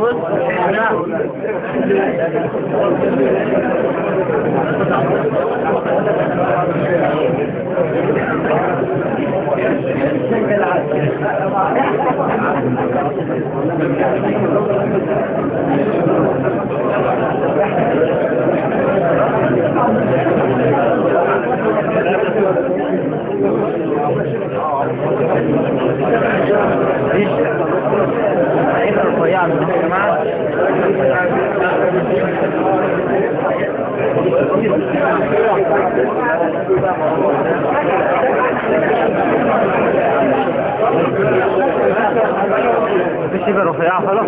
هيبقى رفيع من يا جماعة مش يبقى رفيع خلاص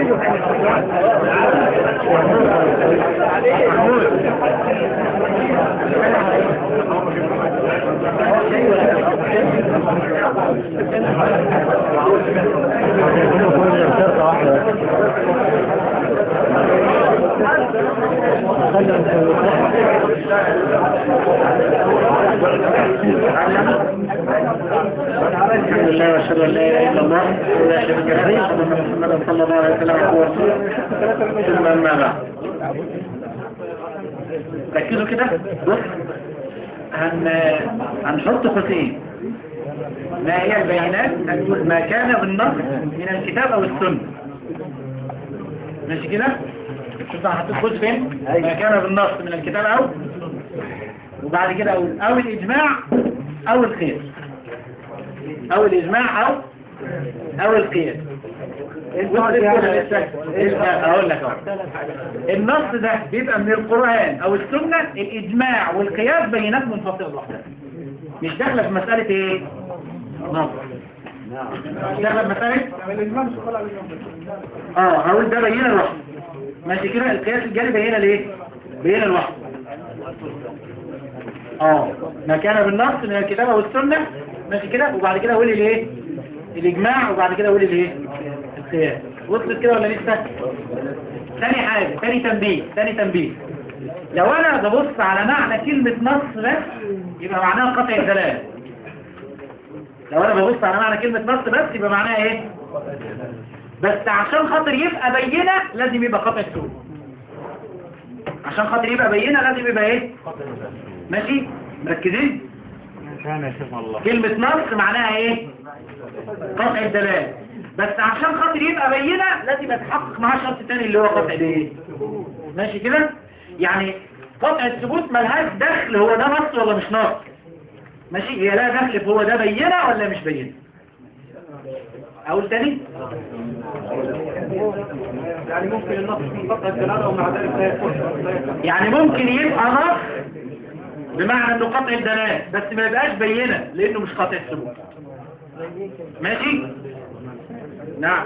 الحمد لله واشهد ان لا اله الا الله ولا شريك له واشهد ان محمدا صلى الله عليه وسلم عبده ورسوله ثم اما بعد ركزوا كده بص هن هنحط قوسين ما هي البيانات هنقول ما كان بالنص من الكتاب او السنه ماشي كده شوف بقى حطيت قوس فين ما كان بالنص من الكتاب او وبعد كده اقول او الاجماع او القياس او الاجماع او او القياس اقول لك اهو النص ده بيبقى من القرآن او السنة الاجماع والقياس بينات منفصلة لوحدها مش داخله في مسألة ايه نص مش داخله في مسألة اه هقول ده بينه لوحده ماشي كده القياس الجاري بينه ليه بينه لوحده اه ما كان بالنص من الكتاب والسنة ماشي كده وبعد كده اقول الايه الاجماع وبعد كده اقول الايه القياس وصلت كده ولا لسه ثاني حاجة ثاني تنبيه ثاني تنبيه لو انا ببص على معنى كلمة نص بس يبقى معناها قطع الدلالة لو انا ببص على معنى كلمة نص بس يبقى معناها ايه بس عشان خاطر يبقى بينة لازم يبقى قطع السوق عشان خاطر يبقى بينة لازم يبقى ايه ماشي مركزين كان يا شيخ الله كلمة نص معناها ايه قطع الدلالة بس عشان خاطر يبقى بينة لازم يتحقق معاه شرط تاني اللي هو قطع الايه ماشي كده يعني قطع الثبوت ملهاش دخل هو ده نص ولا مش نص ماشي هي لا دخل في هو ده بينة ولا مش بينة اقول تاني يعني ممكن النص في فقط الدلالة ومع ذلك لا يكون يعني ممكن يبقى نص بمعنى انه قطع الدلالة بس ما يبقاش بينة لانه مش قطع الثبوت ماشي نعم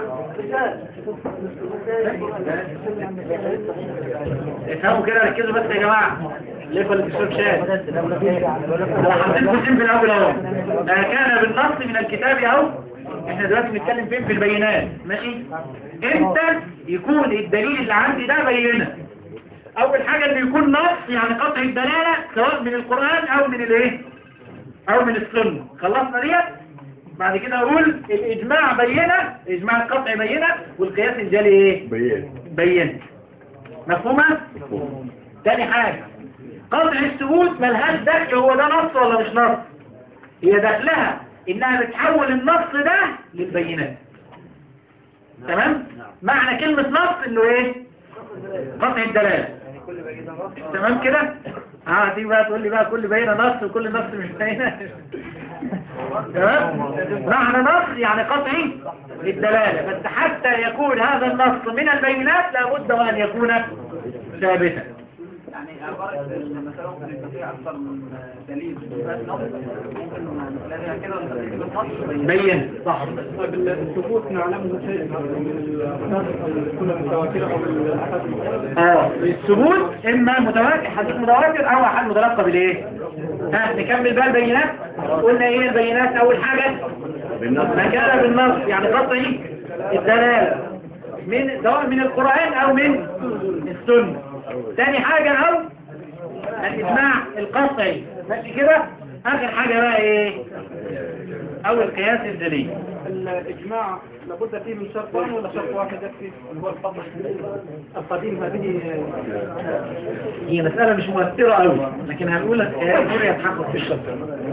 افهموا كده ركزوا بس يا جماعة ليه اللي بيشرب شاي انا حطيت قوسين في الاول اهو ده كان بالنص من الكتاب اهو احنا دلوقتي بنتكلم فين في البينات ماشي امتى يكون الدليل اللي عندي ده بينه اول حاجة اللي يكون نص يعني قطع الدلالة سواء من القرآن او من الايه او من السنة خلصنا ديت بعد كده اقول الاجماع بينه اجماع القطع بينه والقياس الجلي ايه بيان بينه مفهومة تاني حاجة قطع الثبوت ملهاش دخل هو ده نص ولا مش نص هي دخلها انها بتحول النص ده للبينات تمام معنى كلمة نص انه ايه قطع الدلالة تمام كده اه دي بقى تقول لي بقى كل بينة نص وكل نص مش بينة تمام معنى نص يعني قطعي الدلالة بس حتى يكون هذا النص من البينات لابد وان يكون ثابتا يعني عبارة المسألة ممكن يبقى فيها أكثر من دليل ممكن نلاقيها كده ونستفيد بالنص بين صح طيب الثبوت نعلمه شيء من الأحداث الكل متواترة أو الأحداث اه الثبوت اما متواتر حديث متواتر او احد متلقى بالايه ها نكمل بقى البينات قلنا ايه البينات اول حاجة ما كان بالنص يعني قطعي الدلالة من سواء من القرآن او من السنة تاني حاجة او الاجماع القطعي ماشي كده اخر حاجة بقى ايه او القياس الدليل الإجماع لابد فيه من شرطين ولا شرط واحد يكفي اللي هو الفضل القديم هذه هي مسألة مش مؤثرة قوي لكن هنقول لك هي يتحقق في الشرط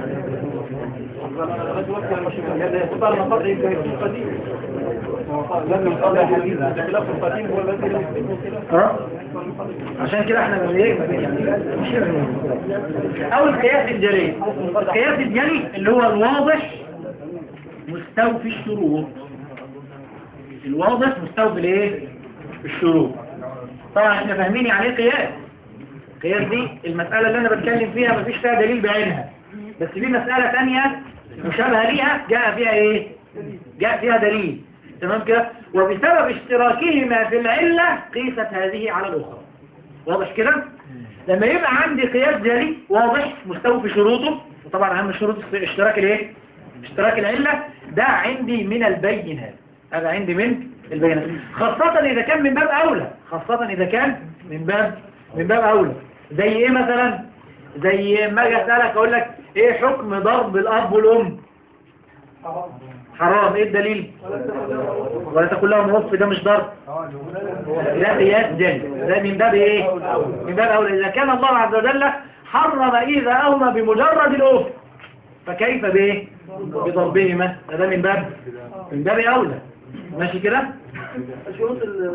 اختار فرق يمكن يكون قديم لأن القضاء حديث خلاف القديم هو الذي لا يمكن اه عشان كده احنا من ايه او القياس الجلي القياس الجلي اللي هو الواضح مستوفي الشروط الواضح مستوفي الايه الشروط طبعا احنا فاهمين يعني ايه قياس القياس دي المسألة اللي انا بتكلم فيها مفيش فيها دليل بعينها بس في مسألة ثانية مشابهة ليها جاء فيها ايه جاء فيها دليل تمام كده وبسبب اشتراكهما في العلة قيست هذه على الأخرى واضح كده لما يبقى عندي قياس جلي واضح مستوفي شروطه وطبعا اهم شروط اشتراك الايه اشتراك العلة ده عندي من البينات هذا عندي من البينات خاصة اذا كان من باب اولى خاصة اذا كان من باب من باب اولى زي ايه مثلا زي ما اجي اسالك اقول لك ايه حكم ضرب الاب والام حرام ايه الدليل ولا تقول لهم وصف ده مش ضرب ده قياس جلي ده من باب ايه من باب اولى اذا كان الله عز وجل حرم اذا اومى بمجرد الاف فكيف بايه بضربهما ده من باب من باب اولى ماشي كده شروط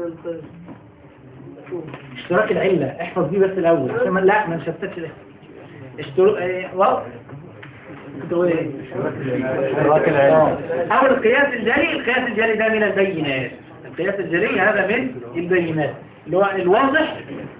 اشتراك العلة احفظ دي بس الاول عشان ما- لا ما نشتتش ده اشتراك ايه واو كنت اقول ايه اشتراك العلة. آه. اول القياس الجلي القياس الجلي ده من البينات القياس الجلي هذا من البينات اللي هو الواضح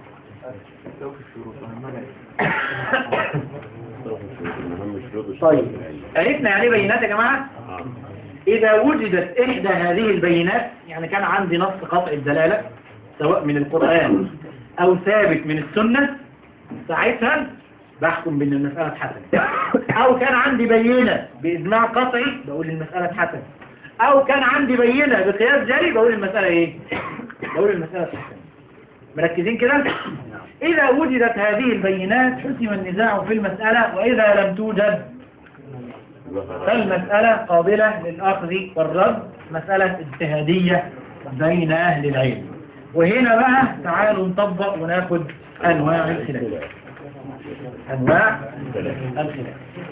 طيب عرفنا يعني ايه بينات يا جماعه إذا وجدت إحدى هذه البينات يعني كان عندي نص قطع الدلالة سواء من القرآن أو ثابت من السنة ساعتها بحكم بأن المسألة حسنة أو كان عندي بينة بإجماع قطعي بقول المسألة حسنة أو كان عندي بينة بقياس جري بقول المسألة إيه؟ بقول المسألة حسنة مركزين كده؟ إذا وجدت هذه البينات حسم النزاع في المسألة وإذا لم توجد فالمسألة قابلة للأخذ والرد مسألة اجتهادية بين أهل العلم وهنا بقى تعالوا نطبق وناخد أنواع الخلاف أنواع الخلاف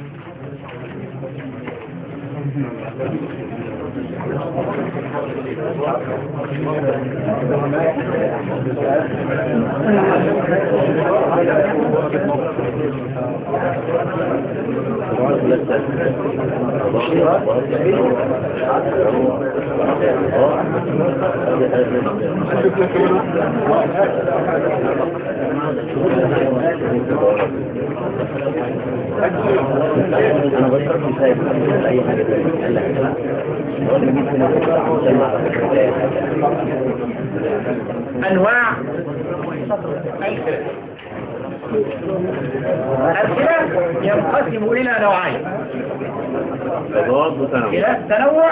انا بشرح مثال اي حاجه قال لك هو اللي بيجيب هنا أنواع الخلاف ينقسم إلى نوعين تضاد وتنوع خلاف تنوع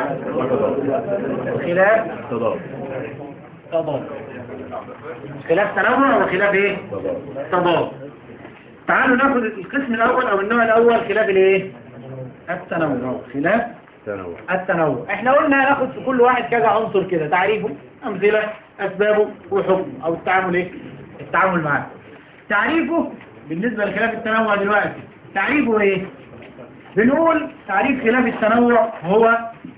خلاف تضاد تضاد خلاف تنوع وخلاف ايه تضاد تضاد تعالوا ناخد القسم الاول او النوع الاول خلاف الايه التنوع خلاف تنوع التنوع احنا قلنا ناخد في كل واحد كذا عنصر كده تعريفه امثله اسبابه وحكم او التعامل ايه التعامل معاه تعريفه بالنسبه لخلاف التنوع دلوقتي تعريفه ايه بنقول تعريف خلاف التنوع هو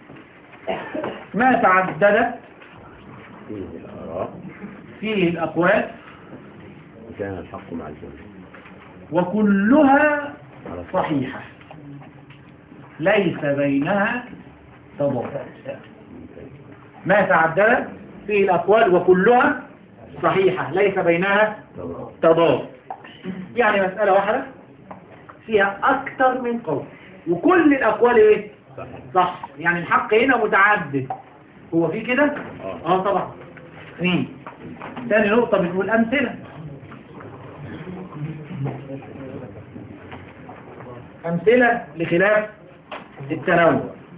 ما تعددت فيه الآراء فيه الاقوال وكان الحق مع الجميع وكلها صحيحة ليس بينها تضاد ما تعددت فيه الأقوال وكلها صحيحة ليس بينها تضاد تضاد يعني مسألة واحدة فيها أكثر من قول وكل الأقوال إيه؟ صح يعني الحق هنا متعدد هو في كده؟ آه. اه طبعا اثنين ثاني نقطة بنقول أمثلة أمثلة لخلاف التنوع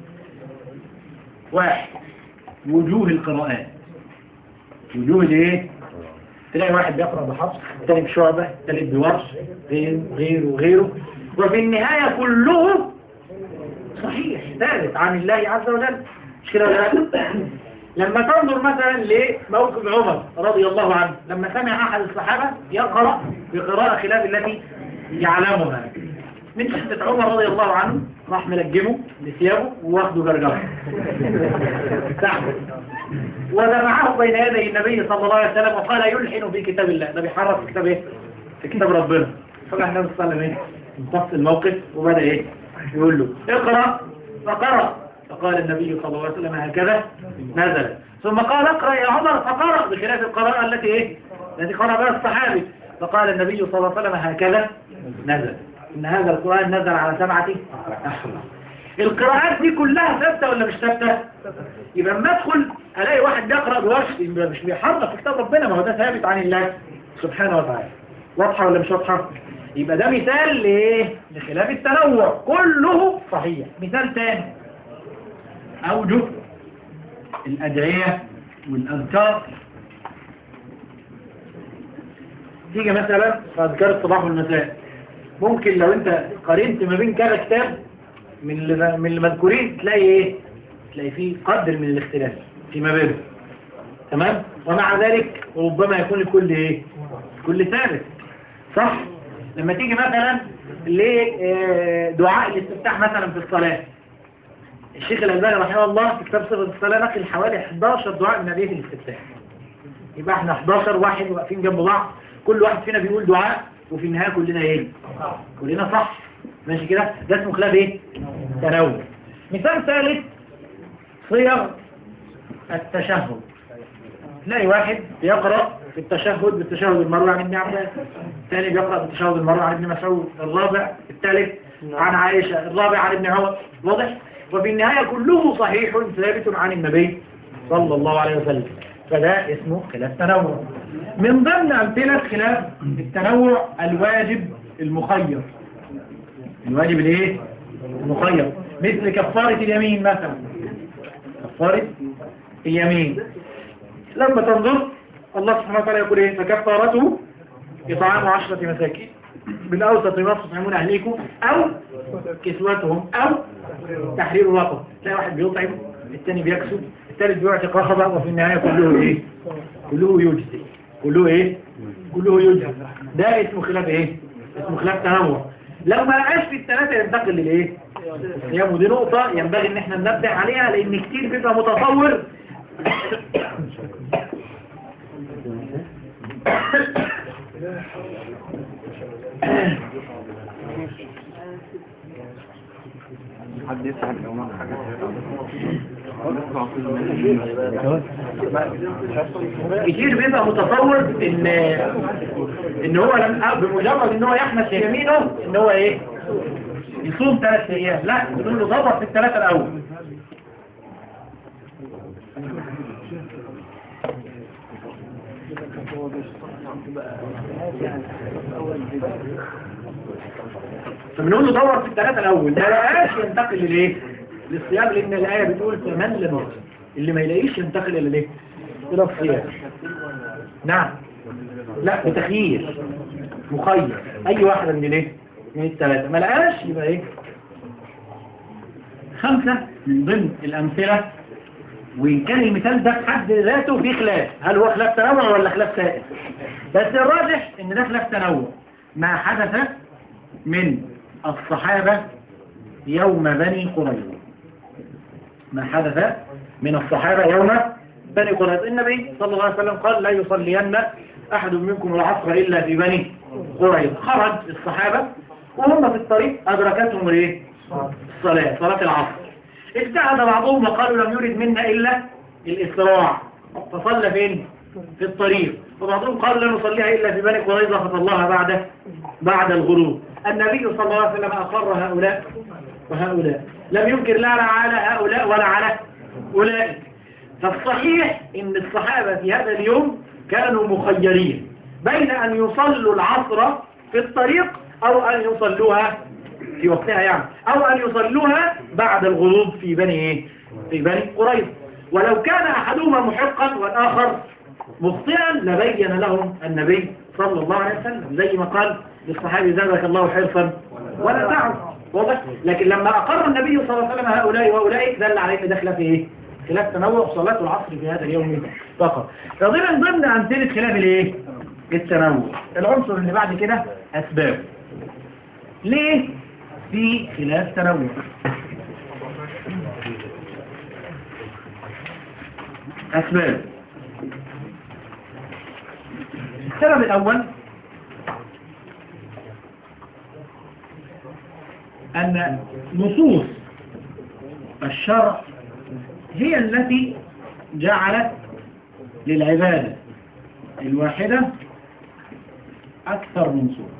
واحد وجوه القراءات وجوه الايه تلاقي واحد بيقرأ بحفص الثاني بشعبة الثالث بورش غيره غيره غيره وفي النهاية كله صحيح ثابت عن الله عز وجل مش كده ولا لا لما تنظر مثلا لموقف عمر رضي الله عنه لما سمع احد الصحابة يقرأ بقراءة خلاف التي يعلمها من حتة عمر رضي الله عنه راح ملجمه لثيابه واخده جرجره سحبه ودفعه بين يدي النبي صلى الله عليه وسلم وقال يلحن في كتاب الله ده بيحرف في كتاب ايه في كتاب ربنا فراح النبي صلى الله عليه وسلم ايه امتص الموقف وبدا ايه يقول له اقرا فقرا فقال النبي صلى الله عليه وسلم هكذا نزل ثم قال اقرا يا عمر فقرا بخلاف القراءه التي ايه التي قرأ بها الصحابي فقال النبي صلى الله عليه وسلم هكذا نزل ان هذا القرآن نزل على سبعة احرف القراءات دي كلها ثابتة ولا مش ثابتة يبقى لما ادخل الاقي واحد بيقرأ بورش يبقى مش بيحرف في كتاب ربنا ما هو ده ثابت عن الله سبحانه وتعالى واضحة ولا مش واضحة يبقى ده مثال لايه لخلاف التنوع كله صحيح مثال تاني اوجه الادعية والاذكار تيجي مثلا في اذكار الصباح والمساء ممكن لو انت قارنت ما بين كذا كتاب من اللي من المذكورين تلاقي ايه تلاقي فيه قدر من الاختلاف فيما بينهم تمام ومع ذلك ربما يكون لكل ايه كل ثابت صح لما تيجي مثلا لدعاء الاستفتاح مثلا في الصلاة الشيخ الألباني رحمه الله في كتاب صفة الصلاة نقل حوالي 11 دعاء من هذه الاستفتاح يبقى احنا 11 واحد واقفين جنب بعض كل واحد فينا بيقول دعاء وفي النهاية كلنا ايه كلنا صح ماشي كده ده اسمه خلاف ايه تنوع مثال ثالث صيغ التشهد تلاقي واحد بيقرأ في التشهد بالتشهد المروي عن ابن عباس الثاني بيقرأ بالتشهد المروي عن ابن مسعود الرابع الثالث عن عائشة الرابع عن ابن عمر واضح وفي النهاية كله صحيح ثابت عن النبي صلى الله عليه وسلم فده اسمه خلاف تنوع من ضمن أمثلة خلاف التنوع الواجب المخير الواجب الايه المخير مثل كفارة اليمين مثلا كفارة اليمين لما تنظر الله سبحانه وتعالى يقول ايه فكفارته إطعام عشرة مساكين بالأوسط ما تطعمون أهليكم أو كسوتهم أو تحرير رقبة تلاقي واحد بيطعم الثاني بيكسب الثالث بيعتق رقبة وفي النهاية كله ايه كله يجزي كله ايه كله يجزي ده اسمه خلاف ايه اسمه خلاف تنوع لو ما لقاش في الثلاثة ينتقل للايه الصيام ودي نقطة ينبغي ان احنا ننبه عليها لان كتير بيبقى متصور حد يفتح الأمام حاجة كتير بيبقى متصور ان ان هو لما بمجرد ان هو يحمس يمينه ان هو ايه يصوم ثلاث ايام لا بنقول له ضبط في الثلاثة الاول فبنقول له دور في الثلاثة الاول ما لقاش ينتقل للايه للصيام لان الايه بتقول فمن لم يصم اللي ما يلاقيش ينتقل الى الايه الى الصيام نعم لا بتخيير مخير اي واحدة من الايه من الثلاثة ما لقاش يبقى ايه خمسة من ضمن الامثلة وإن كان المثال ده في حد ذاته فيه خلاف هل هو خلاف تنوع ولا خلاف سائر بس الراجح ان ده خلاف تنوع ما حدث من الصحابة يوم بني قريظة ما حدث من الصحابة يوم بني قريظة النبي صلى الله عليه وسلم قال لا يصلين أحد منكم العصر إلا في بني قريظة خرج الصحابة وهم في الطريق أدركتهم الايه الصلاة صلاة العصر اجتهد بعضهم وقالوا لم يرد منا إلا الإسراع فصلى فين في الطريق وبعضهم قالوا لا نصليها إلا في بني قريظة فصلاها بعد بعد الغروب النبي صلى الله عليه وسلم أقر هؤلاء وهؤلاء لم ينكر لا على هؤلاء ولا على أولئك فالصحيح ان الصحابة في هذا اليوم كانوا مخيرين بين أن يصلوا العصر في الطريق أو أن يصلوها في وقتها يعني أو أن يصلوها بعد الغروب في بني إيه؟ في بني قريظة ولو كان أحدهما محقا والآخر مخطئا لبين لهم النبي صلى الله عليه وسلم زي ما قال للصحابي زادك الله حرصا ولا تعب واضح لكن لما أقر النبي صلى الله عليه وسلم هؤلاء وأولئك دل عليه ان ده خلاف إيه خلاف تنوع صلاة العصر في هذا اليوم فقط فضل من ضمن أمثلة خلاف الايه التنوع العنصر اللي بعد كده أسباب ليه في خلاف تنوع أسباب السبب الأول أن نصوص الشرع هي التي جعلت للعبادة الواحدة أكثر من صورة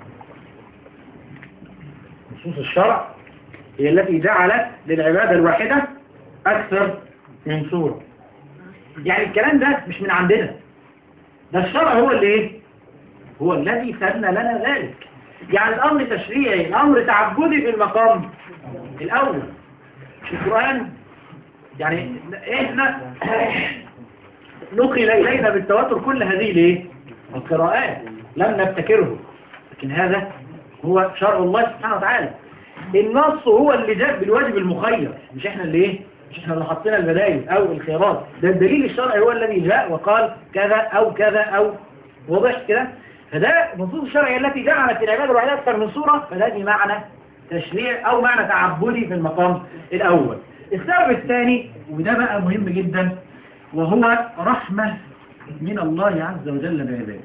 نصوص الشرع هي التي جعلت للعبادة الواحدة أكثر من صورة يعني الكلام ده مش من عندنا ده الشرع هو اللي ايه هو الذي سن لنا ذلك يعني الأمر تشريعي الأمر تعبدي في المقام الأول مش القرآن يعني احنا نقل إلينا بالتواتر كل هذه الايه القراءات لم نبتكره لكن هذا هو شرع الله سبحانه وتعالى النص هو اللي جاب بالواجب المخير مش احنا اللي ايه مش احنا اللي حطينا البدائل او الخيارات ده الدليل الشرعي هو الذي جاء وقال كذا او كذا او واضح كده فده نصوص الشرعية التي جعلت العبادة الوحيدة أكثر من صورة فده دي معنى تشريع أو معنى تعبدي في المقام الأول السبب الثاني وده بقى مهم جدا وهو رحمة من الله عز وجل بعباده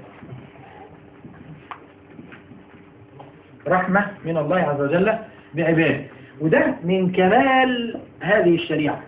رحمة من الله عز وجل بعباده وده من كمال هذه الشريعة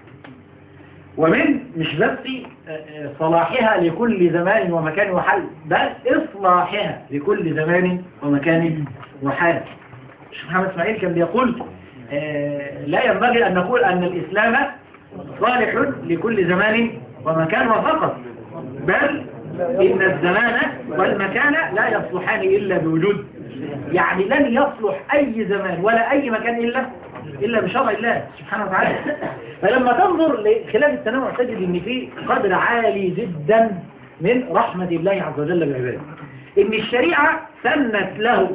ومن مش بس صلاحها لكل زمان ومكان وحال بل إصلاحها لكل زمان ومكان وحال الشيخ محمد اسماعيل كان بيقول آه لا ينبغي أن نقول أن الإسلام صالح لكل زمان ومكان وفقط بل إن الزمان والمكان لا يصلحان إلا بوجود يعني لن يصلح أي زمان ولا أي مكان إلا إلا بشرع الله سبحانه وتعالى فلما تنظر لخلاف التنوع تجد ان في قدر عالي جدا من رحمة الله عز وجل بعباده ان الشريعة سنت له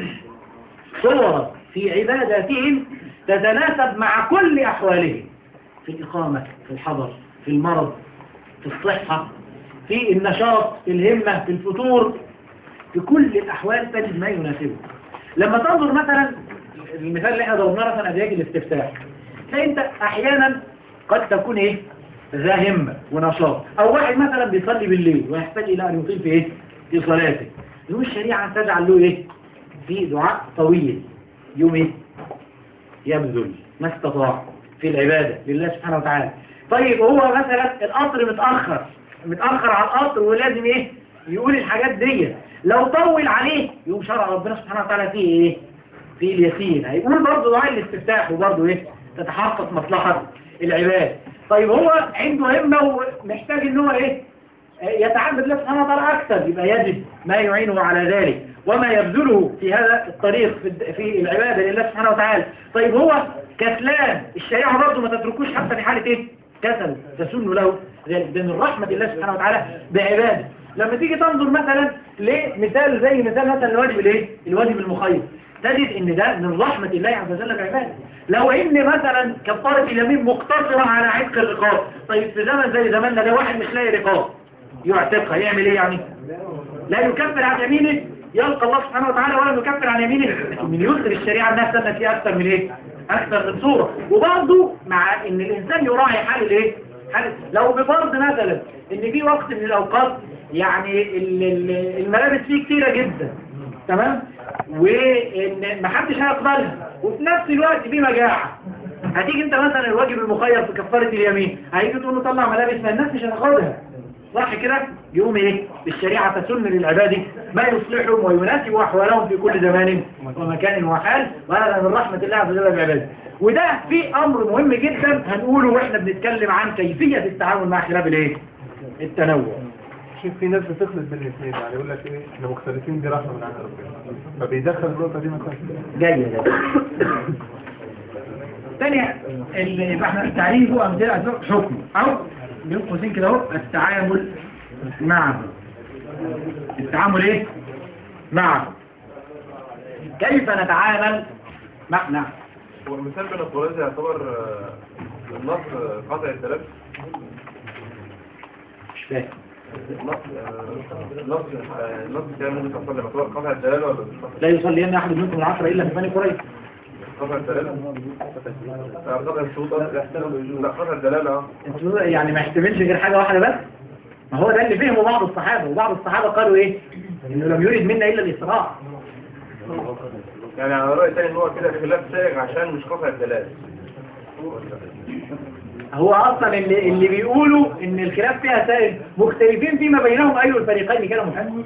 صور في عباداتهم تتناسب مع كل أحوالهم في الإقامة في الحضر في المرض في الصحة في النشاط في الهمة في الفتور في كل الأحوال تجد ما يناسبه لما تنظر مثلا المثال اللي احنا ضربناه مثلا أدياج الاستفتاح فانت احيانا قد تكون ايه ذا همة ونشاط او واحد مثلا بيصلي بالليل ويحتاج الى ان يطيل في ايه في صلاته يقول الشريعة تجعل له ايه في دعاء طويل يوم ايه يبذل ما استطاع في العبادة لله سبحانه وتعالى طيب هو مثلا القطر متأخر متأخر على القطر ولازم ايه يقول الحاجات دي لو طول عليه يقوم شرع ربنا سبحانه وتعالى فيه ايه في اليسير هيقول برضه دعاء الاستفتاح وبرضه ايه تتحقق مصلحة العباد طيب هو عنده همة ومحتاج ان هو ايه يتعبد الله سبحانه وتعالى اكثر يبقى يجب ما يعينه على ذلك وما يبذله في هذا الطريق في, في العبادة لله سبحانه وتعالى طيب هو كسلان الشريعة برضه ما تتركوش حتى في حالة ايه كسل تسن له ذلك ده من رحمة الله سبحانه وتعالى بعباده لما تيجي تنظر مثلا لمثال زي مثال مثلا الواجب الايه الواجب المخير تجد ان ده من رحمة الله عز وجل بعباده لو ان مثلا كفارة اليمين مقتصرة على عتق الرقاب طيب في زمن زي زماننا ده واحد مش لاقي رقاب يعتقها يعمل ايه يعني لا يكفر عن يمينه يلقى الله سبحانه وتعالى ولا يكفر عن يمينه لكن من يسر الشريعة انها سنة فيه اكثر من ايه اكثر من صورة وبرضه مع ان الانسان يراعي حال الايه حال لو بفرض مثلا ان في وقت من الاوقات يعني الملابس فيه كتيرة جدا تمام وان محدش هيقبلها وفي نفس الوقت في مجاعة هتيجي انت مثلا الواجب المخير في كفارة اليمين هيجي تقول له طلع ملابس ما الناس مش هتاخدها صح كده يقوم ايه الشريعة تسن للعباد ما يصلحهم ويناسب احوالهم في كل زمان ومكان وحال وهذا من رحمة الله عز وجل بعباده وده في امر مهم جدا هنقوله واحنا بنتكلم عن كيفية التعامل مع خلاف الايه التنوع شوف في ناس بتخلط بين الاثنين يعني يقول لك ايه احنا مختلفين دي رحمه من عند ربنا فبيدخل النقطه دي مثلا جاي ده تاني اللي يبقى احنا التعريف هو امثله حكم او بين قوسين كده اهو التعامل معه التعامل ايه معه كيف نتعامل مع نعم هو المثال بين الطريقين يعتبر آه، النص قطع الثلاث مش فاهم النص النص النص ده ممكن تصل لمقدار قطع الدلالة ولا مش قطع لا يصلين احد منكم العصر الا في بني قريظه قطع الدلالة؟ لا قطع الشروط لا قطع الدلالة اه انتوا يعني ما يحتملش غير حاجه واحده بس ما هو ده اللي فهمه بعض الصحابه وبعض الصحابه قالوا ايه انه لم يريد منا الا الاسراع يعني على رأي تاني ان هو كده خلاف سائغ عشان مش قطع الدلالة هو اصلا اللي, اللي بيقولوا ان الخلاف فيها سائل مختلفين فيما بينهم اي الفريقين كانوا محمد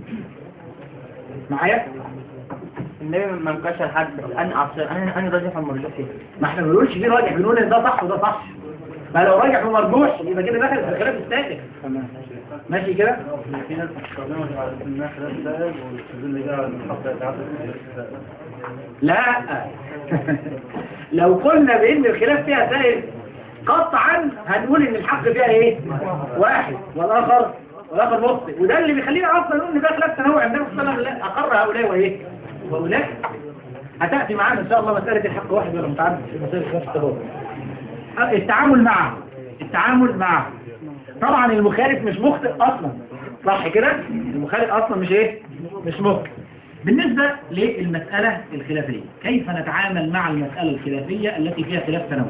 معايا النبي ما انكشف حد انا اصل انا انا راجح المرجوح فيه ما احنا ما بنقولش دي راجح بنقول ان ده صح وده صح فلو راجح ومرجوح يبقى كده دخل في الخلاف السائل ماشي كده في ناس بتستخدمها على انها خلاف سائل وتستدل بيها على المحطة بتاعته لا لو قلنا بان الخلاف فيها سائل قطعا هنقول ان الحق فيها ايه واحد والاخر والاخر مخطئ وده اللي بيخلينا اصلا نقول ان ده خلاف تنوع النبي صلى الله عليه وسلم اقر هؤلاء وايه واولئك هتاتي معانا ان شاء الله مساله الحق واحد ولا متعدد في مساله خلاف التبادل التعامل معه التعامل معه طبعا المخالف مش مخطئ اصلا صح كده المخالف اصلا مش ايه مش مخطئ بالنسبة للمسألة الخلافية كيف نتعامل مع المسألة الخلافية التي فيها خلاف تنوع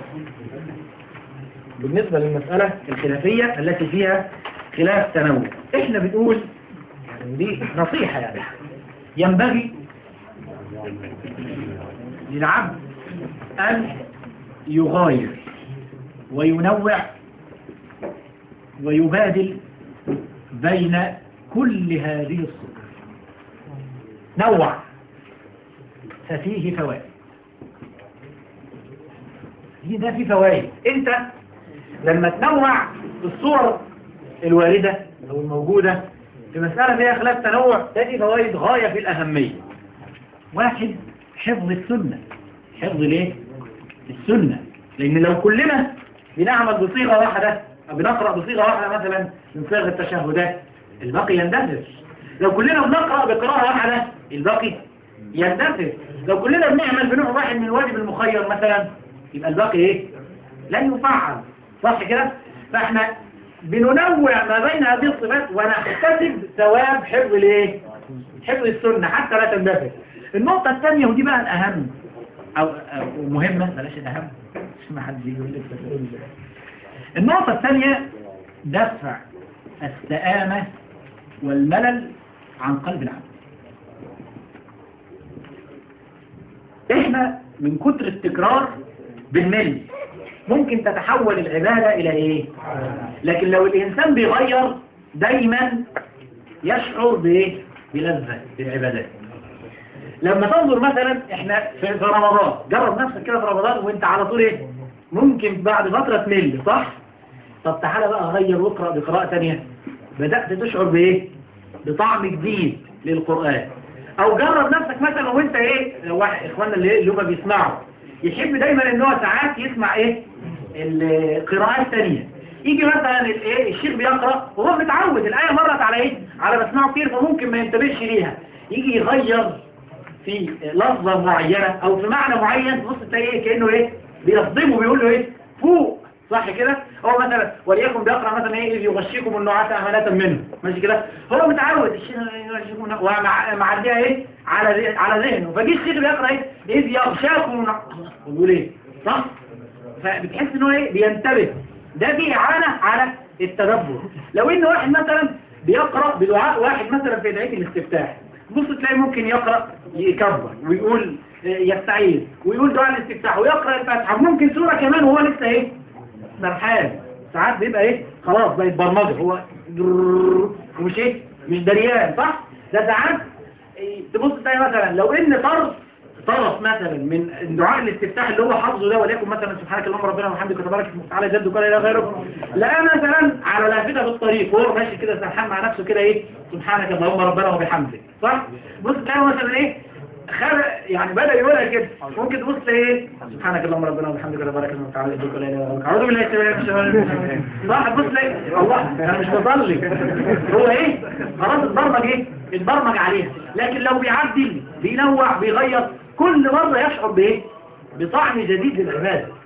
بالنسبة للمسألة الخلافية التي فيها خلاف تنوع احنا بنقول يعني دي نصيحة يعني ينبغي للعبد أن يغاير وينوع ويبادل بين كل هذه الصور نوع ففيه فوائد دي ده فيه فوائد انت لما تنوع الصور الواردة او الموجودة في مسألة فيها خلاف تنوع ده فيه فوائد غاية في الأهمية واحد حفظ السنة حفظ ليه؟ السنة لأن لو كلنا بنعمل بصيغة واحدة أو بنقرأ بصيغة واحدة مثلا من صيغ التشهدات الباقي يندثر لو كلنا بنقرأ بقراءة واحدة الباقي يندثر لو كلنا بنعمل بنوع واحد من الواجب المخير مثلا يبقى الباقي ايه لن يفعل صح كده فاحنا بننوع ما بين هذه الصفات ونحتسب ثواب حفظ الايه حفظ السنة حتى لا تندثر النقطة الثانية ودي بقى الأهم أو, أو مهمة بلاش الأهم مش ما حد يقول لك تقول لي. النقطة الثانية دفع السآمة والملل عن قلب العبد احنا من كتر التكرار بالمل ممكن تتحول العبادة الى ايه لكن لو الانسان بيغير دايما يشعر بايه بلذة بالعبادات لما تنظر مثلا احنا في في رمضان جرب نفسك كده في رمضان وانت على طول ايه ممكن بعد فترة تمل صح طب تعالى بقى غير واقرأ بقراءة تانية بدأت تشعر بايه بطعم جديد للقرآن او جرب نفسك مثلا وانت ايه لو واحد اخواننا اللي اللي هم بيسمعوا يحب دايما ان هو ساعات يسمع ايه القراءات الثانيه يجي مثلا الايه الشيخ بيقرا وهو متعود الايه مرت على ايه على مسمعه كتير فممكن ما ينتبهش ليها يجي يغير في لفظه معينه او في معنى معين بص تلاقي ايه كانه ايه بيصدمه بيقول له ايه فوق صح كده هو مثلا وليكن بيقرا مثلا ايه إذ يغشيكم النعاس امانه منه ماشي كده هو متعود الشيخ يغشيكم النعاس ومعديها ايه على على ذهنه فجي الشيخ بيقرا ايه اذ يغشاكم النعاس بيقول ايه صح فبتحس ان هو ايه بينتبه ده دي اعانه على التدبر لو ان واحد مثلا بيقرا بدعاء واحد مثلا في دعايه الاستفتاح بص تلاقي ممكن يقرا يكبر ويقول يستعيذ ويقول دعاء الاستفتاح ويقرا الفاتحه وممكن سوره كمان وهو لسه ايه سرحان ساعات بيبقى ايه خلاص بقت برمجه هو ومش ايه مش دريان صح ده ساعات إيه تبص تلاقي مثلا لو ان طرف طرف مثلا من دعاء الاستفتاح اللي هو حافظه ده وليكن مثلا سبحانك اللهم ربنا وبحمدك وتبارك اسمك تعالى جد وكل الى غيره لا مثلا على لافته في الطريق وهو ماشي كده سرحان مع نفسه كده ايه سبحانك اللهم ربنا وبحمدك صح بص تلاقي مثلا ايه خلق يعني بدأ يقولها كده ممكن تبص ايه سبحانك اللهم ربنا وبحمدك وتبارك اسمك تعالى جد وكل الى غيره اعوذ بالله السميع من الشيطان الرجيم صح بص تلاقي الله انا مش بصلي هو ايه خلاص اتبرمج ايه اتبرمج عليها لكن لو بيعدل بينوع بيغير كل مرة يشعر بايه بطعم جديد للعبادة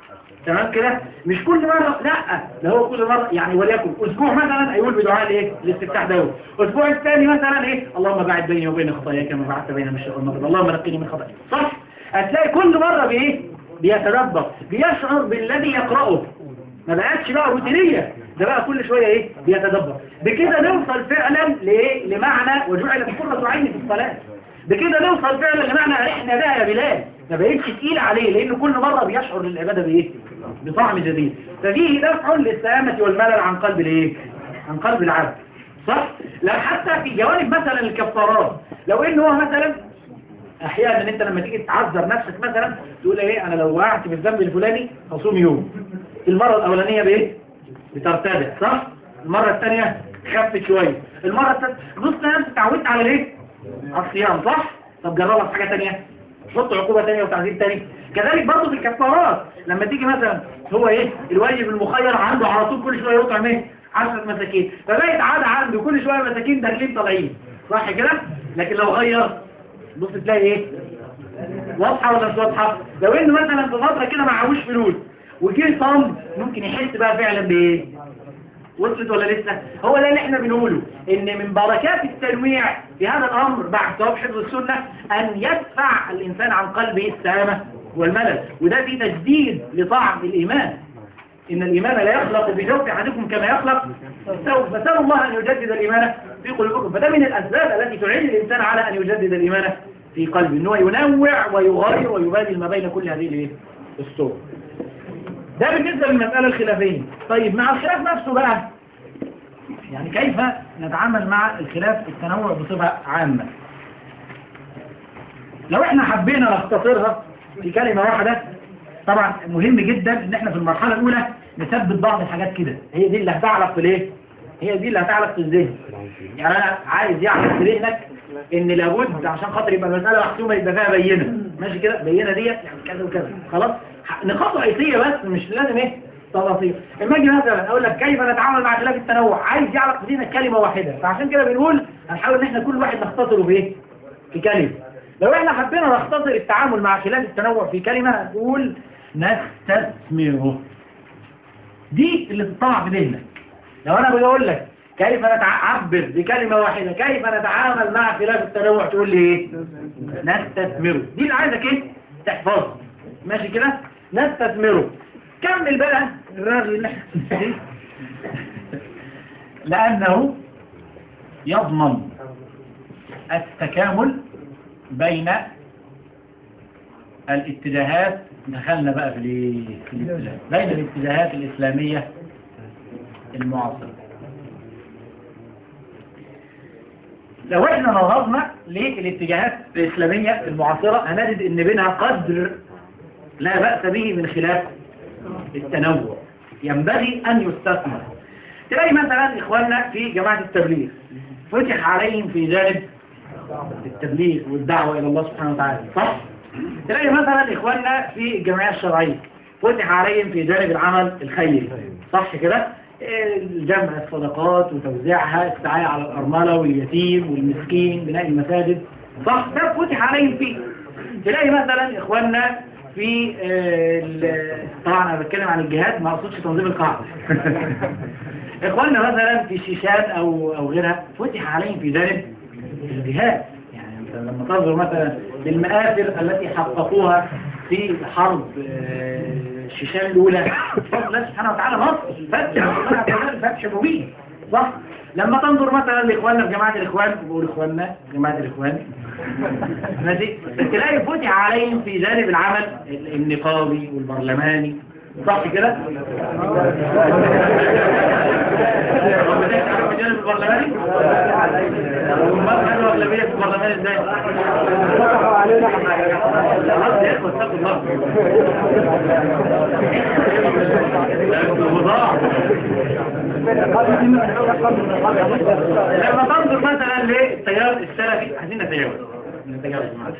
تمام كده مش كل مرة لا ده هو كل مرة يعني وليكن اسبوع مثلا هيقول بدعاء الايه الاستفتاح ده الاسبوع الثاني مثلا ايه اللهم باعد بيني وبين خطاياي كما بعدت بين المشرق والمغرب اللهم نقني من خطاياي صح هتلاقي كل مرة بايه بيتدبر بيشعر بالذي يقرأه ما بقتش بقى روتينية ده بقى كل شوية ايه بيتدبر بكده نوصل فعلا لايه لمعنى وجعلت قرة عيني في الصلاة بكده نوصل فعلا لمعنى احنا بقى يا بلال ما بقتش تقيل عليه لان كل مرة بيشعر للعبادة بايه بطعم جديد ففيه دفع للسلامة والملل عن قلب الايه عن قلب العبد صح لا حتى في جوانب مثلا الكفارات لو ان هو مثلا احيانا انت لما تيجي تعذر نفسك مثلا تقول ايه انا لو وقعت في الذنب الفلاني هصوم يوم المرة الاولانية بايه بترتدع صح المرة الثانية خفت شوية المرة الثالثة بص نفسك اتعودت على ايه على الصيام صح طب جربها في حاجة ثانيه حط عقوبة ثانيه وتعذيب ثاني كذلك برضه في الكفارات لما تيجي مثلا هو ايه الواجب المخير عنده على طول كل شوية يطعم ايه 10 مساكين فبقت عادة عنده كل شوية مساكين داخلين طالعين صح كده لكن لو غير بص تلاقي ايه واضحة ولا مش واضحة لو انه مثلا في فترة كده معهوش فلوس وجه صام ممكن يحس بقى فعلا بايه وصلت ولا لسه هو ده اللي احنا بنقوله ان من بركات التنويع في هذا الامر بعد ثواب حفظ السنة ان يدفع الانسان عن قلبه السلامة والملل وده في تجديد لطعم الايمان ان الايمان لا يخلق بجوف احدكم كما يخلق الثوب فسأل الله ان يجدد الايمان في قلوبكم فده من الاسباب التي تعين الانسان على ان يجدد الايمان في قلبه ان هو ينوع ويغير ويبادل ما بين كل هذه الايه الصور ده بالنسبة للمسألة الخلافية طيب مع الخلاف نفسه بقى يعني كيف نتعامل مع الخلاف التنوع بصفة عامة لو احنا حبينا نختصرها في كلمة واحدة طبعا مهم جدا ان احنا في المرحلة الاولى نثبت بعض الحاجات كده هي دي اللي هتعلق في الايه هي دي اللي هتعلق في الذهن يعني انا عايز يعلق في ذهنك ان لابد عشان خاطر يبقى المسألة محسومة يبقى فيها بينة ماشي كده بينة ديت يعني كذا وكذا خلاص نقاط رئيسية بس مش لازم ايه تفاصيل اما اجي مثلا اقول لك كيف نتعامل مع خلاف التنوع عايز يعلق في ذهنك كلمة واحدة فعشان كده بنقول هنحاول ان احنا كل واحد نختصره بايه في كلمة لو احنا حبينا نختصر التعامل مع خلاف التنوع في كلمة نقول نستثمره دي اللي تطلع في ذهنك لو انا بقول لك كيف نعبر بكلمة واحدة كيف نتعامل مع خلاف التنوع تقول لي ايه نستثمره دي اللي عايزك ايه تحفظه ماشي كده نستثمره كمل بقى الراجل اللي احنا فيه. لانه يضمن التكامل بين الاتجاهات دخلنا بقى في ال- في الاتجاه بين الاتجاهات الإسلامية المعاصرة لو احنا نظرنا للاتجاهات الإسلامية المعاصرة هنجد ان بينها قدر لا بأس به من خلاف التنوع ينبغي أن يستثمر تلاقي مثلا إخواننا في جماعة التبليغ فتح عليهم في جانب التبليغ والدعوة إلى الله سبحانه وتعالى صح؟ تلاقي مثلا إخواننا في الجمعية الشرعية فتح عليهم في جانب العمل الخيري صح كده؟ الجمع الصدقات وتوزيعها السعي على الأرملة واليتيم والمسكين بناء المساجد صح ده فتح عليهم فيه تلاقي مثلا إخواننا في آه، ال- طبعا أنا بتكلم عن الجهاد ما أقصدش تنظيم القاعدة إخواننا مثلا في الشيشان أو أو غيرها فتح عليهم في جانب الجهاد يعني أنت لما تنظر مثلا للمآثر التي حققوها في حرب آه، الشيشان الأولى بفضل الله سبحانه وتعالى مصر فتح ربنا كذلك فتح مبين صح لما تنظر مثلا لإخواننا في جماعة الإخوان بقول إخواننا جماعة الإخوان ماشي تلاقي فتح عليهم في جانب العمل النقابي والبرلماني صح كده؟ في جانب البرلماني؟ وما خدوا أغلبية في البرلمان ازاي؟ خلاص يا إخوة اتقوا الله وضاع لما تنظر مثلا للتيار السلفي عايزين نتجاوز نتجاوز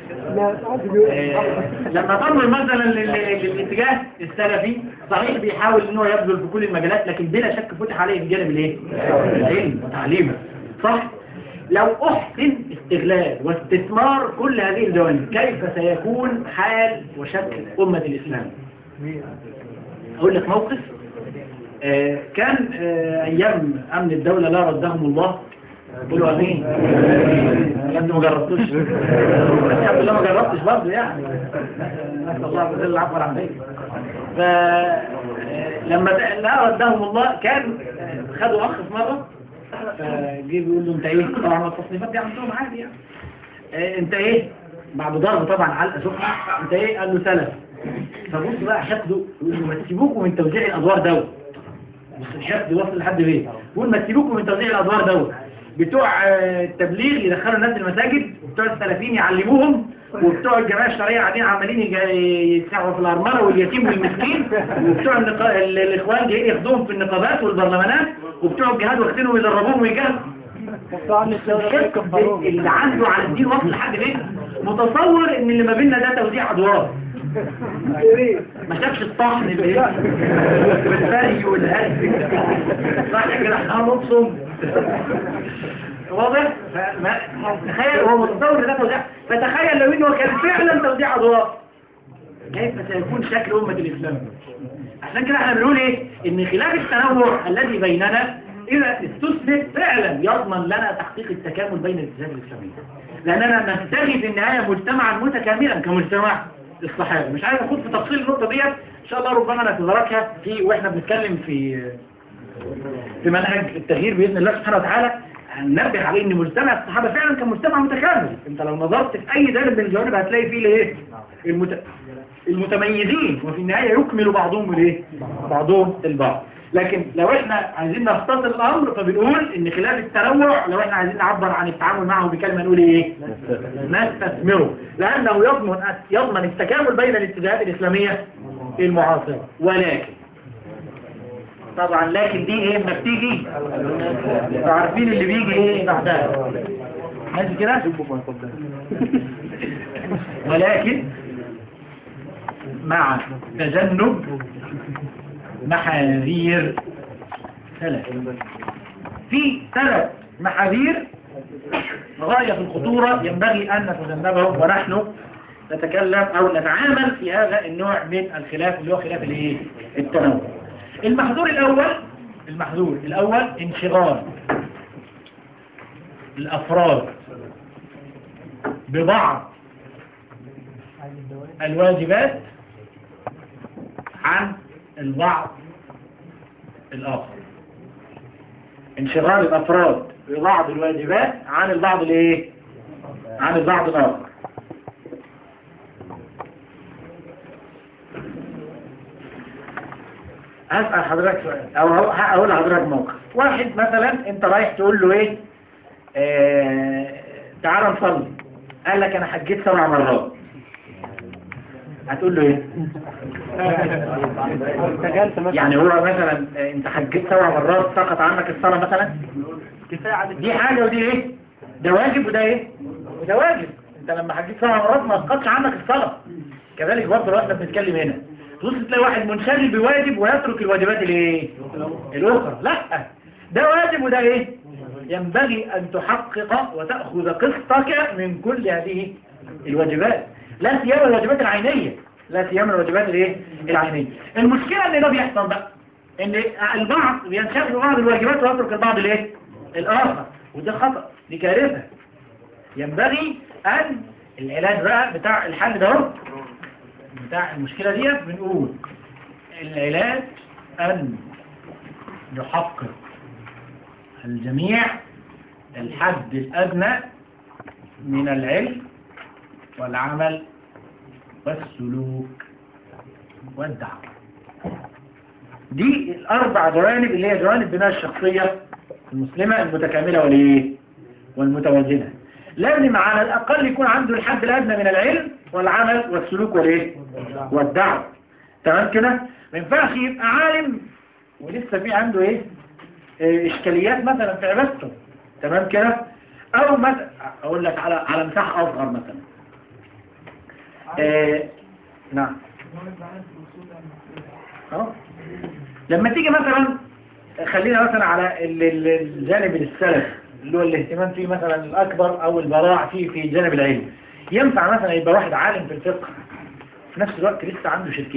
آه، لما تنظر مثلا لل- للاتجاه السلفي صحيح بيحاول ان هو يبذل في كل المجالات لكن بلا شك فتح عليه الجانب الايه العلم وتعليمه صح لو احسن استغلال واستثمار كل هذه الجوانب كيف سيكون حال وشكل امه الاسلام اقول لك موقف آه، كان آه، ايام امن الدولة لا ردهم الله قولوا امين انت ما جربتوش بس الحمد لله ما جربتش برضه يعني نسال الله عز وجل العفو والعافيه ف لما د- لا ردهم الله كان آه، خدوا اخ في مره فجه بيقول له انت ايه طبعا التصنيفات دي عندهم عادي يعني آه، انت ايه بعد ضرب طبعا علقه سخنه انت ايه قال له سلف فبص بقى حقده يقول له ما تسيبوكم من توزيع الادوار دوت بص الحقد واصل لحد فين يقول ما تسيبوكم من توزيع الادوار دوت بتوع آه، التبليغ يدخلوا الناس المساجد وبتوع السلفيين يعلموهم وبتوع الجماعه الشرعيه قاعدين عمالين يجا- يسعوا في الارمله واليتيم والمسكين وبتوع النقا... ال- الاخوان جايين ياخدوهم في النقابات والبرلمانات وبتوع الجهاد واخدينهم ويدربوهم ويجاهدوا الحقد اللي عنده على الدين واصل لحد فين متصور ان اللي ما بيننا ده توزيع ادوار ما شافش الطحن اللي والثري والهز صح كده احنا نبصم واضح فما تخيل هو متصور ان ده توزيع فتخيل لو انه كان فعلا توزيع ادوار كيف سيكون شكل امه الاسلام عشان كده احنا بنقول ايه ان خلاف التنوع الذي بيننا اذا استثمر فعلا يضمن لنا تحقيق التكامل بين الاتجاهات الاسلاميه لاننا نبتغي في النهايه مجتمعا متكاملا كمجتمع الصحابه مش عايز اخوض في تفصيل النقطه ديت ان شاء الله ربما نتداركها في واحنا بنتكلم في في منهج التغيير باذن الله سبحانه وتعالى هننبه عليه ان مجتمع الصحابه فعلا كان مجتمع متكامل انت لو نظرت في اي جانب من الجوانب هتلاقي فيه الايه المت... المتميزين وفي النهايه يكمل بعضهم الايه بعضهم البعض لكن لو احنا عايزين نختصر الامر فبنقول ان خلاف التنوع لو احنا عايزين نعبر عن التعامل معه بكلمه نقول ايه نستثمره لانه يضمن يضمن التكامل بين الاتجاهات الاسلاميه المعاصره ولكن طبعا لكن دي ايه ما بتيجي انتوا عارفين اللي بيجي ايه بعدها ماشي كده ولكن مع تجنب محاذير ثلاث في ثلاث محاذير غاية في الخطورة ينبغي أن نتجنبهم ونحن نتكلم أو نتعامل في هذا النوع من الخلاف اللي هو خلاف الايه التنوع المحذور الأول المحذور الأول انشغال الأفراد ببعض الواجبات عن البعض الآخر انشغال الأفراد ببعض الواجبات عن البعض الايه عن البعض الآخر هسأل حضرتك سؤال او هقول- هقول لحضرتك موقف واحد مثلا انت رايح تقول له ايه آه تعال نصلي قال لك انا حجيت سبع مرات هتقول له ايه يعني هو مثلا آه، انت حجيت سبع مرات سقط عنك الصلاة مثلا دي حاجة ودي ايه ده واجب وده ايه وده واجب انت لما حجيت سبع مرات ما سقطش عنك الصلاة كذلك برضه لو احنا بنتكلم هنا تبص تلاقي واحد منشغل بواجب ويترك الواجبات الايه الاخرى لا ده واجب وده ايه ينبغي ان تحقق وتأخذ قسطك من كل هذه الواجبات لا سيما الواجبات العينية لا سيما الواجبات الايه العينية المشكلة ان ده بيحصل بقى ان البعض بينشغل ببعض الواجبات ويترك البعض الايه الاخر وده خطأ دي كارثة ينبغي ان العلاج بقى بتاع الحل ده هو بتاع المشكلة ديت بنقول العلاج أن يحقق الجميع الحد الأدنى من العلم والعمل والسلوك والدعوة دي الأربع جوانب اللي هي جوانب بناء الشخصية المسلمة المتكاملة والإيه والمتوازنة لازم على الأقل يكون عنده الحد الأدنى من العلم والعمل والسلوك والإيه والدعوة تمام كده ما ينفعش يبقى عالم ولسه في عنده إيه إيه، إشكاليات مثلا في عبادته تمام كده أو مثلا أقول لك على على مساحة أصغر مثلا إيه نعم أهو. لما تيجي مثلا خلينا مثلا على ال- ال- الجانب السلف اللي هو الاهتمام فيه مثلا الأكبر أو البراع فيه في جانب العلم ينفع مثلا يبقى واحد عالم في الفقه في نفس الوقت لسه عنده شركيات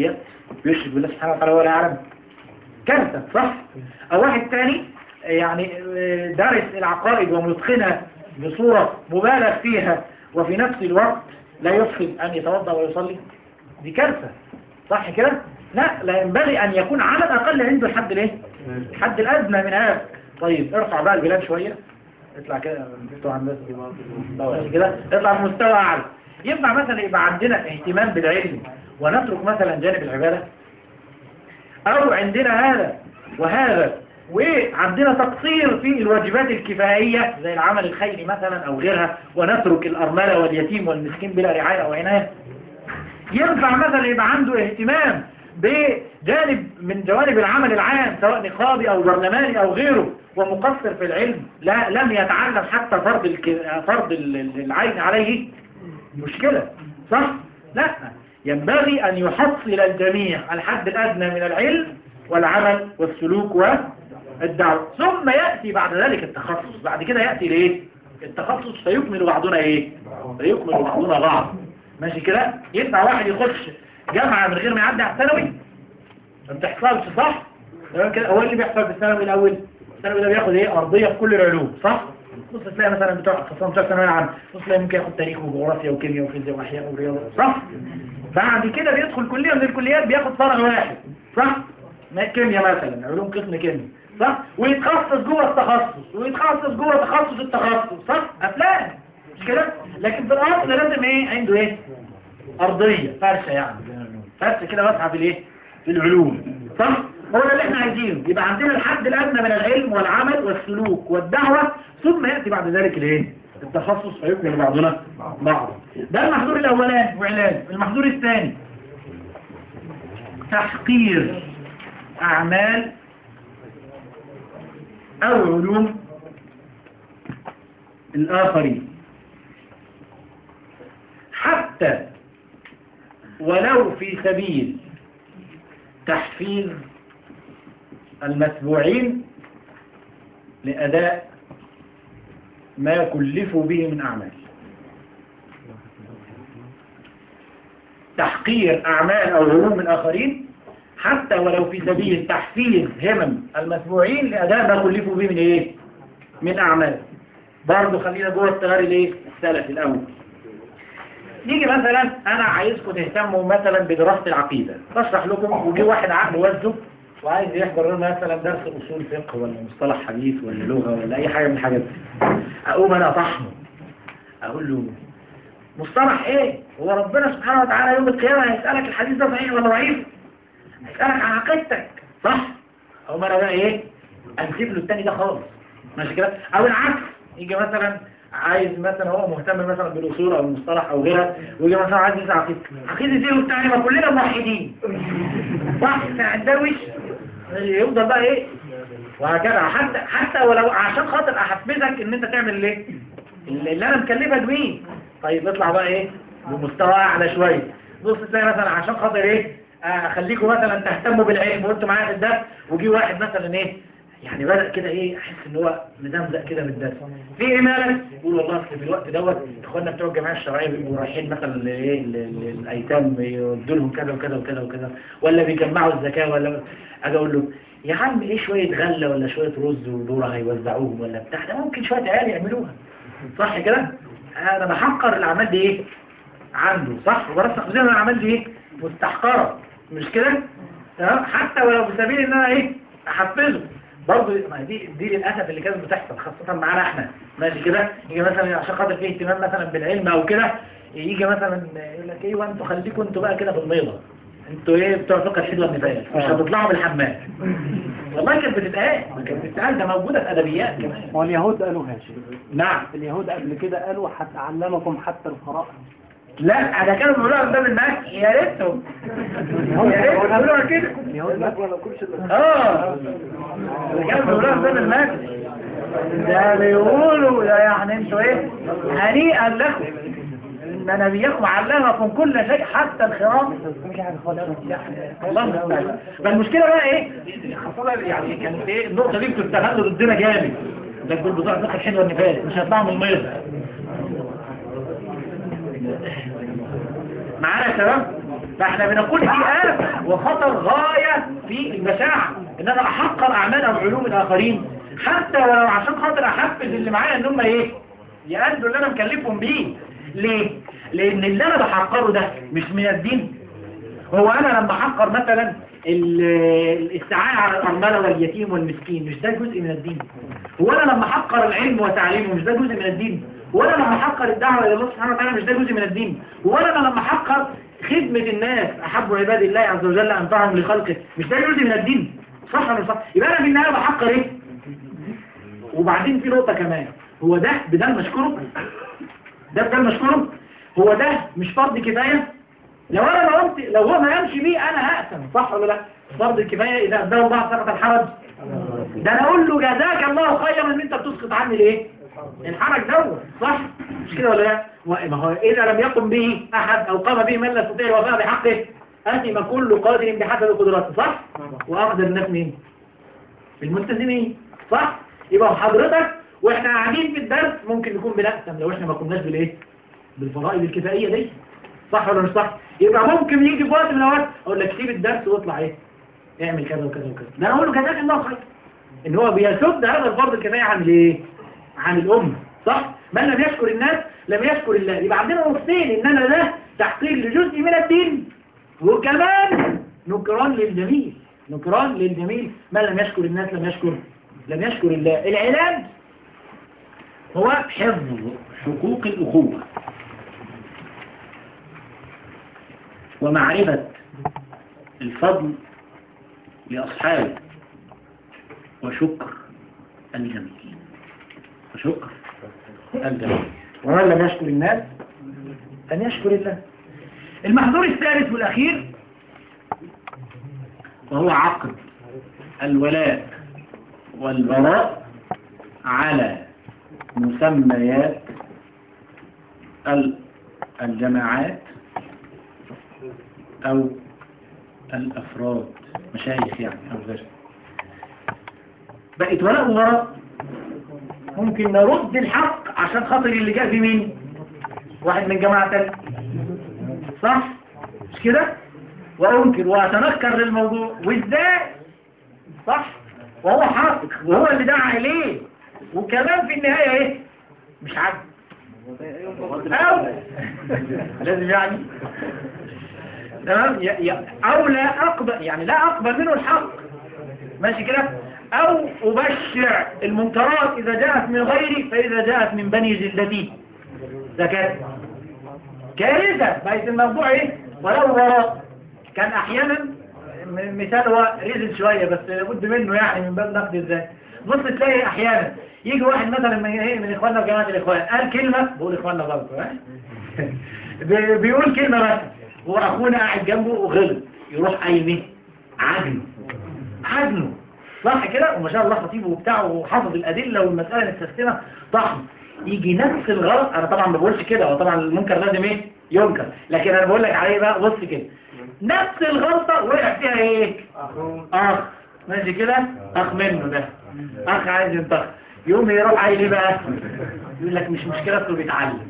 يشرك بالله سبحانه وتعالى ولا يعلم كارثة صح او واحد تاني يعني آه، دارس العقائد ومتقنها بصورة مبالغ فيها وفي نفس الوقت لا يفقد ان يتوضا ويصلي دي كارثة صح كده لا لا ينبغي ان يكون على الاقل عنده الحد الايه الحد الادنى من هذا طيب ارفع بقى البلاد شوية اطلع كده مستوى الناس مستوى كده اطلع في مستوى اعلى ينفع مثلا يبقى عندنا اهتمام بالعلم ونترك مثلا جانب العبادة او عندنا هذا وهذا وعندنا تقصير في الواجبات الكفائية زي العمل الخيري مثلا او غيرها ونترك الارملة واليتيم والمسكين بلا رعاية او عناية ينفع مثلا يبقى عنده اهتمام بجانب من جوانب العمل العام سواء نقابي او برلماني او غيره ومقصر في العلم لا لم يتعلم حتى فرض الك... فرض ال- ال- العين عليه مشكلة صح؟ لا ينبغي أن يحصل الجميع الحد الأدنى من العلم والعمل والسلوك والدعوة ثم يأتي بعد ذلك التخصص بعد كده يأتي لإيه؟ التخصص فيكمل بعضنا إيه؟ فيكمل بعضنا بعض ماشي كده؟ ينفع واحد يخش جامعة من غير ما يعدي على الثانوي ما بتحصلش صح؟ تمام كده هو اللي بيحصل في الثانوي الأول الثانوي ده بياخد إيه؟ أرضية في كل العلوم صح؟ بص تلاقي مثلا بتوع اقتصاد بتوع ثانوية عامة بص تلاقي ممكن ياخد تاريخ وجغرافيا وكيمياء وفيزياء واحياء ورياضة صح؟ بعد كده بيدخل كلية من الكليات بياخد فرع واحد صح؟ ما- كيمياء مثلا علوم قسم كيمياء صح؟ ويتخصص جوه التخصص ويتخصص جوه تخصص التخصص صح؟ أفلام مش كده؟ لكن في الأصل لازم إيه؟ عنده إيه؟ أرضية فرشة يعني فرشة كده واسعة في الإيه؟ في العلوم صح؟ هو ده اللي احنا عايزينه يبقى عندنا الحد الأدنى من العلم والعمل والسلوك والدعوة ثم يأتي بعد ذلك الإيه؟ التخصص فيكمل بعضنا بعض ده المحظور الأولاني وعلاج المحظور الثاني تحقير أعمال أو علوم الآخرين حتى ولو في سبيل تحفيز المتبوعين لأداء ما كلفوا به من أعمال تحقير أعمال أو علوم الآخرين حتى ولو في سبيل تحفيز همم المتبوعين لأداء ما كلفوا به من إيه؟ من أعمال برضه خلينا جوه التغير الإيه؟ السلفي الأول يجي مثلا أنا عايزكم تهتموا مثلا بدراسة العقيدة بشرح لكم وجي واحد عقل وزه وعايز يحضر لنا مثلا درس أصول فقه ولا مصطلح حديث ولا لغة ولا أي حاجة من الحاجات دي أقوم أنا أطحنه أقول له مصطلح إيه؟ هو ربنا سبحانه وتعالى يوم القيامة هيسألك الحديث ده صحيح ولا ضعيف؟ هيسألك عن عقيدتك صح؟ أقوم أنا بقى إيه؟ أنسيب له التاني ده خالص ماشي كده؟ أو العكس يجي مثلا عايز مثلا هو مهتم مثلا بالاصول او المصطلح او غيرها ويجي مثلا عايز يسمع عقيده عقيده ايه وبتاع ما كلنا موحدين صح بتاع الدرويش يفضل بقى ايه وهكذا حتى حتى ولو عشان خاطر احفزك ان انت تعمل ايه اللي انا مكلفك بيه طيب اطلع بقى ايه بمستوى اعلى شويه بص تلاقي مثلا عشان خاطر ايه اخليكم مثلا تهتموا بالعلم وانتوا معايا في الدرس وجي واحد مثلا ايه يعني بدأ كده ايه احس ان هو مدمزق كده من الدرس في ايه مالك يقول والله اصل في الوقت دوت اخواننا بتوع الجمعيه الشرعيه بيبقوا رايحين مثلا لايه للايتام يودوا لهم كذا وكذا وكذا وكذا ولا بيجمعوا الزكاه ولا اجي اقول له يا عم ايه شويه غله ولا شويه رز وذره هيوزعوهم ولا بتاع ده ممكن شويه عيال يعملوها صح كده انا بحقر الاعمال دي ايه عنده صح وبرسخ زي الاعمال دي ايه مستحقره مش كده تمام حتى ولو بسبيل ان انا ايه احفزه برضه ما دي دي للاسف اللي كانت بتحصل خاصه معانا احنا ماشي كده يجي مثلا عشان خاطر فيه اهتمام مثلا بالعلم او كده يجي مثلا يقول لك ايه وانتوا خليكم انتوا بقى كده في الميضه انتوا ايه بتوع فقه الحلوه النفايه مش هتطلعوا بالحمام والله كانت بتتقال كانت بتتقال ده موجوده في ادبيات كمان واليهود قالوا هاشم نعم اليهود قبل كده قالوا هتعلمكم حتى القراءة لا ده كانوا بيقولوها قدام الناس يا ريتهم يا ريتهم بيقولوها كده اليهود ما ولا كل شيء اه كانوا بيقولوها قدام الناس ده بيقولوا ده يعني انتوا ايه هنيئا لكم ان نبيكم علمكم كل شيء حتى الخراف مش عارف خالص الله المستعان فالمشكله بقى ايه خاصه يعني كانت ايه النقطه دي بتستغل ضدنا جامد ده دول بتوع الفقه الحلوه والنفايه مش هيطلعوا من الميض معانا يا شباب فاحنا بنقول في آفة وخطر غاية في البشاعة ان انا احقر اعمال وعلوم الاخرين حتى ولو عشان خاطر احفز اللي معايا ان هم ايه يأدوا اللي انا مكلفهم بيه ليه لان اللي انا بحقره ده مش من الدين هو انا لما احقر مثلا ال- الاستعانة على الارملة واليتيم والمسكين مش ده جزء من الدين هو انا لما احقر العلم وتعليمه مش ده جزء من الدين هو انا لما احقر الدعوة الى الله سبحانه وتعالى مش ده جزء من الدين هو انا لما احقر خدمة الناس احب عباد الله عز وجل انفعهم لخلقه مش ده جزء من الدين صح ولا مش صح يبقى انا في النهاية بحقر ايه وبعدين في نقطة كمان هو ده بده المشكره ده بده المشكره هو ده مش فرض كفاية لو انا ما قلت لو هو ما يمشي بيه انا هقسم صح ولا لا فرض الكفاية اذا اداه بعض سقط الحرج ده انا اقول له جزاك الله خيرا ان انت بتسقط عني الايه الحرج دوت صح مش كده ولا لا ما هو اذا لم يقم به احد او قام به من لا يستطيع الوفاء بحقه اثم كل قادر بحسب قدراته صح واقدر الناس مين الملتزمين صح يبقى حضرتك واحنا قاعدين في الدرس ممكن نكون بنقسم لو احنا ما كناش بالايه بالفرائض الكفائيه دي صح ولا مش صح يبقى ممكن يجي في وقت من الاوقات اقول لك سيب الدرس واطلع ايه اعمل كذا وكذا وكذا ده انا اقول له جزاك الله خير ان هو بيسد هذا الفرض الكفايه عن الايه عن الامه صح من لم يشكر الناس لم يشكر الله يبقى عندنا نقطتين ان انا ده تحقير لجزء من الدين وكمان نكران للجميل نكران للجميل من لم يشكر الناس لم يشكر لم يشكر الله العلاج هو حفظ حقوق الأخوة ومعرفة الفضل لأصحابه وشكر الجميل وشكر الجميل ومن لم يشكر الناس لم يشكر الله المحظور الثالث والأخير وهو عقد الولاء والبراء على مسميات ال- الجماعات أو الأفراد مشايخ يعني أو غير بقت ولاء وبراء ممكن نرد الحق عشان خاطر اللي جاء في مين واحد من جماعة تانية صح مش كده وأنكر وأتنكر للموضوع وإزاي صح وهو حق وهو اللي دعا إليه وكمان في النهاية إيه مش عدل أو لازم يعني تمام ي- ي- أو لا أقبل يعني لا أقبل منه الحق ماشي كده أو أبشع المنكرات إذا جاءت من غيري فإذا جاءت من بني جلدتي ده كده كارثة بقيت الموضوع إيه ولو وراء كان أحيانا م- مثال هو ريزل شوية بس لابد منه يعني من باب نقد ازاي بص تلاقي أحيانا يجي واحد مثلا من إيه من إخواننا في جماعة الإخوان قال كلمة بقول إخواننا برضه ها؟ بي- بيقول كلمة بس وأخونا قاعد جنبه وغلط يروح قايم إيه عجنه عجنه صح كده وما شاء الله خطيبه وبتاعه وحافظ الأدلة والمسألة متسخنة ضخم يجي نفس الغلط أنا طبعا ما بقولش كده هو طبعا المنكر لازم إيه ينكر لكن أنا بقول لك عليه بقى بص كده نفس الغلطة وقع فيها إيه أخ ماشي كده أخ منه ده أخ عايز ينتخ يوم يروح عايل إيه بقى يقول لك مش مشكلة أصله بيتعلم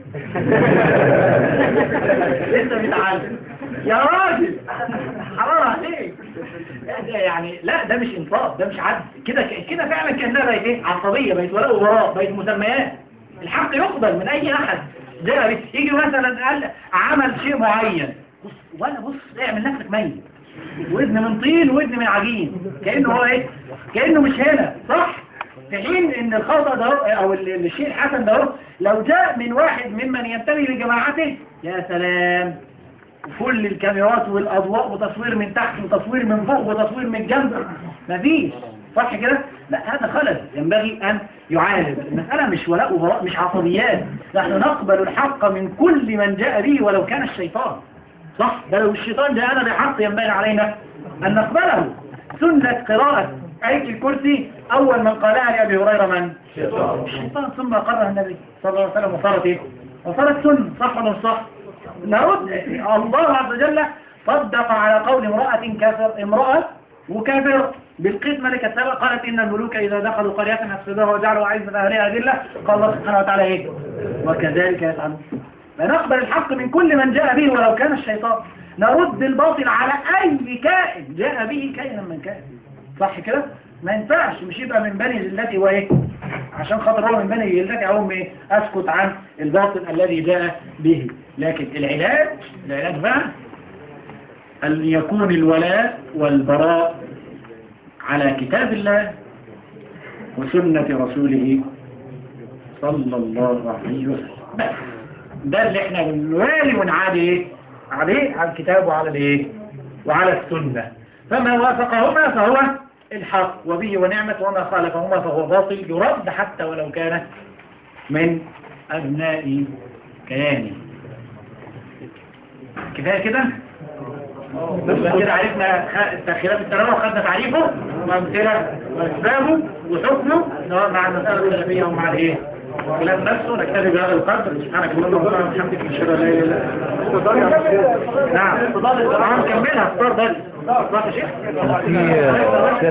لسه بيتعلم يا راجل حرام عليك لا ده يعني لا ده مش انصاف ده مش عدل كده كده فعلا كانها بقت ايه عصبيه بقت ولاء وبراء بقت مسميات الحق يقبل من اي احد جاء بي- يجي مثلا قال عمل شيء معين بص ولا بص اعمل نفسك ميت ودن من طين ودن من عجين كانه هو ايه كانه مش هنا صح في حين ان الخطأ ده هو- او ال- الشيء الحسن ده هو لو جاء من واحد ممن ينتمي لجماعته يا سلام كل الكاميرات والاضواء وتصوير من تحت وتصوير من فوق وتصوير من الجنب مفيش صح كده لا هذا خلل ينبغي ان يعالج المسألة مش ولاء وبراء مش عصبيات نحن نقبل الحق من كل من جاء به ولو كان الشيطان صح ده لو الشيطان جاءنا بحق ينبغي علينا ان نقبله سنة قراءة آية الكرسي أول من قالها لأبي هريرة من؟ الشيطان ثم قرأها النبي صلى الله عليه وسلم وصارت إيه؟ وصارت سنة صح ولا مش صح؟ نرد الله عز وجل صدق على قول امرأة كافر امرأة وكافر بالقيس ملكة سبق قالت إن الملوك إذا دخلوا قرية أفسدوها وجعلوا عزة أهلها أذلة قال الله سبحانه وتعالى إيه وكذلك يفعلون فنقبل الحق من كل من جاء به ولو كان الشيطان نرد الباطل على اي كائن جاء به كائنا من كائن صح كده ما ينفعش مش يبقى من بني جلتي وايه عشان خاطر هو من بني جلتي اقوم ايه اسكت عن الباطل الذي جاء به لكن العلاج العلاج بقى أن يكون الولاء والبراء على كتاب الله وسنة رسوله صلى الله عليه وسلم بس ده اللي احنا بنوالي ونعادي ايه عليه على الكتاب وعلى الايه وعلى السنة فما وافقهما فهو الحق وبه ونعمة وما خالفهما فهو باطل يرد حتى ولو كان من أبناء كيانه كفاية كده يبقى كده عرفنا خ- خلاف التنوع خدنا تعريفه وامثله واسبابه وحكمه سواء مع المساله الخلافيه او مع الايه؟ خلاف نفسه نكتفي بهذا القدر سبحانك اللهم وبحمدك اشهد ان لا اله الا انت نعم نعم نكملها اختار بس اختار يا شيخ في